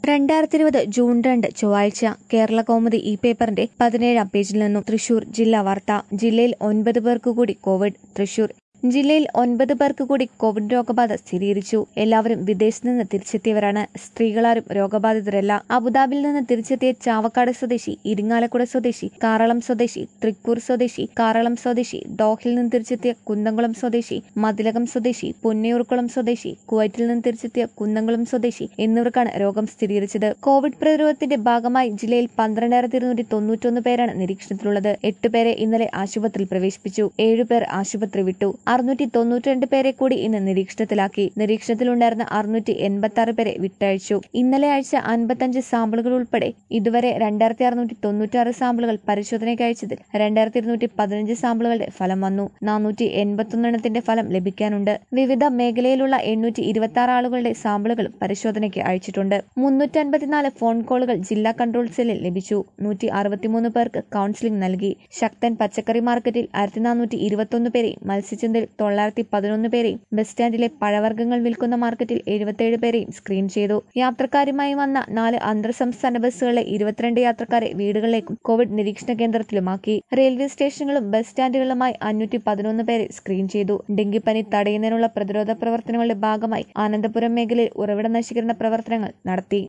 രണ്ടായിരത്തി ഇരുപത് ജൂൺ രണ്ട് ചൊവ്വാഴ്ച കേരള കൗമുദി ഈ പേപ്പറിന്റെ പതിനേഴാം പേജിൽ നിന്നും തൃശൂർ ജില്ലാ വാർത്ത ജില്ലയിൽ ഒൻപത് പേർക്ക് കൂടി കോവിഡ് തൃശൂർ ജില്ലയിൽ ഒൻപത് പേർക്ക് കൂടി കോവിഡ് രോഗബാധ സ്ഥിരീകരിച്ചു എല്ലാവരും വിദേശത്ത് നിന്ന് തിരിച്ചെത്തിയവരാണ് സ്ത്രീകളാരും രോഗബാധിതരല്ല അബുദാബിയിൽ നിന്ന് തിരിച്ചെത്തിയ ചാവക്കാട് സ്വദേശി ഇരിങ്ങാലക്കുട സ്വദേശി കാറളം സ്വദേശി തൃക്കൂർ സ്വദേശി കാറളം സ്വദേശി ദോഹിൽ നിന്ന് തിരിച്ചെത്തിയ കുന്നംകുളം സ്വദേശി മതിലകം സ്വദേശി പൊന്നിയൂർക്കുളം സ്വദേശി കുവൈറ്റിൽ നിന്ന് തിരിച്ചെത്തിയ കുന്നംകുളം സ്വദേശി എന്നിവർക്കാണ് രോഗം സ്ഥിരീകരിച്ചത് കോവിഡ് പ്രതിരോധത്തിന്റെ ഭാഗമായി ജില്ലയിൽ പന്ത്രണ്ടായിരത്തി ഇരുന്നൂറ്റി തൊണ്ണൂറ്റൊന്ന് പേരാണ് നിരീക്ഷണത്തിലുള്ളത് എട്ട് പേരെ ഇന്നലെ ആശുപത്രിയിൽ പ്രവേശിപ്പിച്ചു ഏഴുപേർ ആശുപത്രി വിട്ടു അറുന്നൂറ്റി തൊണ്ണൂറ്റിരണ്ട് പേരെ കൂടി ഇന്ന് നിരീക്ഷണത്തിലാക്കി നിരീക്ഷണത്തിലുണ്ടായിരുന്ന അറുന്നൂറ്റി എൺപത്തി ആറ് പേരെ വിട്ടയച്ചു ഇന്നലെ ആഴ്ച അൻപത്തഞ്ച് സാമ്പിളുകൾ ഉൾപ്പെടെ ഇതുവരെ രണ്ടായിരത്തി അറുന്നൂറ്റി തൊണ്ണൂറ്റാറ് സാമ്പിളുകൾ പരിശോധനയ്ക്ക് അയച്ചതിൽ രണ്ടായിരത്തി ഇരുന്നൂറ്റി പതിനഞ്ച് സാമ്പിളുകളുടെ ഫലം വന്നു നാനൂറ്റി എൺപത്തൊന്നെണ്ണത്തിന്റെ ഫലം ലഭിക്കാനുണ്ട് വിവിധ മേഖലയിലുള്ള എണ്ണൂറ്റി ഇരുപത്തി ആറ് ആളുകളുടെ സാമ്പിളുകളും പരിശോധനയ്ക്ക് അയച്ചിട്ടുണ്ട് മുന്നൂറ്റി അൻപത്തിനാല് ഫോൺ കോളുകൾ ജില്ലാ കൺട്രോൾ സെല്ലിൽ ലഭിച്ചു നൂറ്റി അറുപത്തിമൂന്ന് പേർക്ക് കൌൺസിലിംഗ് നൽകി ശക്തൻ പച്ചക്കറി മാർക്കറ്റിൽ ആയിരത്തി നാനൂറ്റി ഇരുപത്തൊന്ന് പേരെയും മത്സ്യചന്തയിൽ തൊള്ളായിരത്തി പതിനൊന്ന് പേരെയും ബസ് സ്റ്റാൻഡിലെ പഴവർഗ്ഗങ്ങൾ വിൽക്കുന്ന മാർക്കറ്റിൽ എഴുപത്തിയേഴ് പേരെയും സ്ക്രീൻ ചെയ്തു യാത്രക്കാരുമായി വന്ന നാല് അന്തർ സംസ്ഥാന ബസ്സുകളിലെ ഇരുപത്തിരണ്ട് യാത്രക്കാരെ വീടുകളിലേക്കും കോവിഡ് നിരീക്ഷണ കേന്ദ്രത്തിലുമാക്കി റെയിൽവേ സ്റ്റേഷനുകളും ബസ് സ്റ്റാൻഡുകളുമായി അഞ്ഞൂറ്റി പതിനൊന്ന് പേരെ സ്ക്രീൻ ചെയ്തു ഡെങ്കിപ്പനി തടയുന്നതിനുള്ള പ്രതിരോധ പ്രവർത്തനങ്ങളുടെ ഭാഗമായി ആനന്ദപുരം മേഖലയിൽ ഉറവിട നശീകരണ പ്രവർത്തനങ്ങൾ നടത്തി